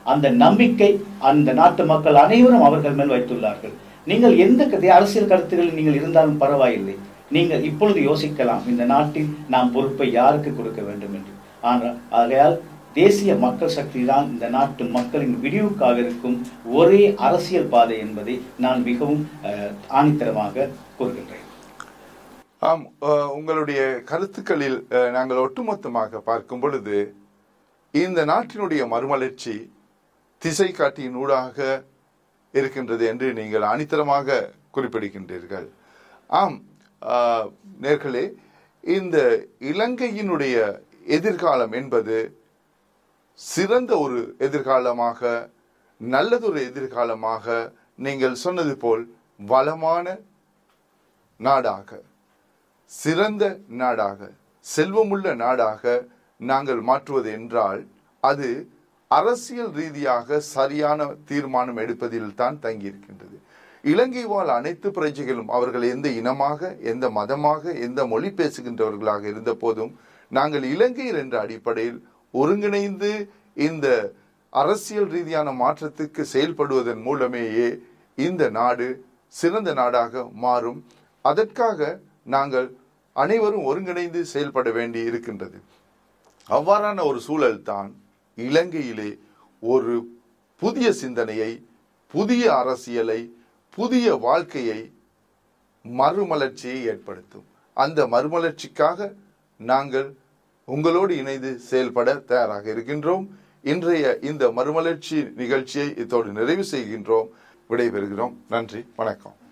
அந்த நம்பிக்கை அந்த நாட்டு மக்கள் அனைவரும் அவர்கள் மேல் வைத்துள்ளார்கள் நீங்கள் எந்த கதை அரசியல் கருத்துகளில் நீங்கள் இருந்தாலும் பரவாயில்லை நீங்கள் இப்பொழுது யோசிக்கலாம் இந்த நாட்டில் நாம் பொறுப்பை யாருக்கு கொடுக்க வேண்டும் என்று ஆனால் ஆகையால் தேசிய மக்கள் சக்தி தான் இந்த நாட்டு மக்களின் விடிவுக்காக இருக்கும் ஒரே அரசியல் பாதை என்பதை நான் மிகவும் அஹ், ஆணித்தரமாக கூறுகின்றேன் ஆம் அஹ், உங்களுடைய கருத்துக்களில் அஹ், நாங்கள் ஒட்டுமொத்தமாக பார்க்கும் பொழுது இந்த நாட்டினுடைய மறுமலர்ச்சி திசை காட்டியின் ஊடாக இருக்கின்றது என்று நீங்கள் அணித்தரமாக குறிப்பிடுகின்றீர்கள் ஆம் ஆஹ், நேர்களே இந்த இலங்கையினுடைய எதிர்காலம் என்பது சிறந்த ஒரு எதிர்காலமாக நல்லதொரு எதிர்காலமாக நீங்கள் சொன்னது போல் வளமான நாடாக சிறந்த நாடாக செல்வமுள்ள நாடாக நாங்கள் மாற்றுவது என்றால் அது அரசியல் ரீதியாக சரியான தீர்மானம் எடுப்பதில் தான் தங்கியிருக்கின்றது இலங்கை வாழ் அனைத்து பிரஜைகளும் அவர்கள் எந்த இனமாக எந்த மதமாக எந்த மொழி பேசுகின்றவர்களாக இருந்த போதும் நாங்கள் இலங்கையர் என்ற அடிப்படையில் ஒருங்கிணைந்து இந்த அரசியல் ரீதியான மாற்றத்துக்கு செயல்படுவதன் மூலமேயே இந்த நாடு சிறந்த நாடாக மாறும் அதற்காக நாங்கள் அனைவரும் ஒருங்கிணைந்து செயல்பட வேண்டி இருக்கின்றது அவ்வாறான ஒரு சூழல் தான் இலங்கையிலே ஒரு புதிய சிந்தனையை புதிய அரசியலை புதிய வாழ்க்கையை மறுமலர்ச்சியை ஏற்படுத்தும் அந்த மறுமலர்ச்சிக்காக நாங்கள் உங்களோடு இணைந்து செயல்பட தயாராக இருக்கின்றோம் இன்றைய இந்த மறுமலர்ச்சி நிகழ்ச்சியை இத்தோடு நிறைவு செய்கின்றோம் விடைபெறுகிறோம் நன்றி வணக்கம்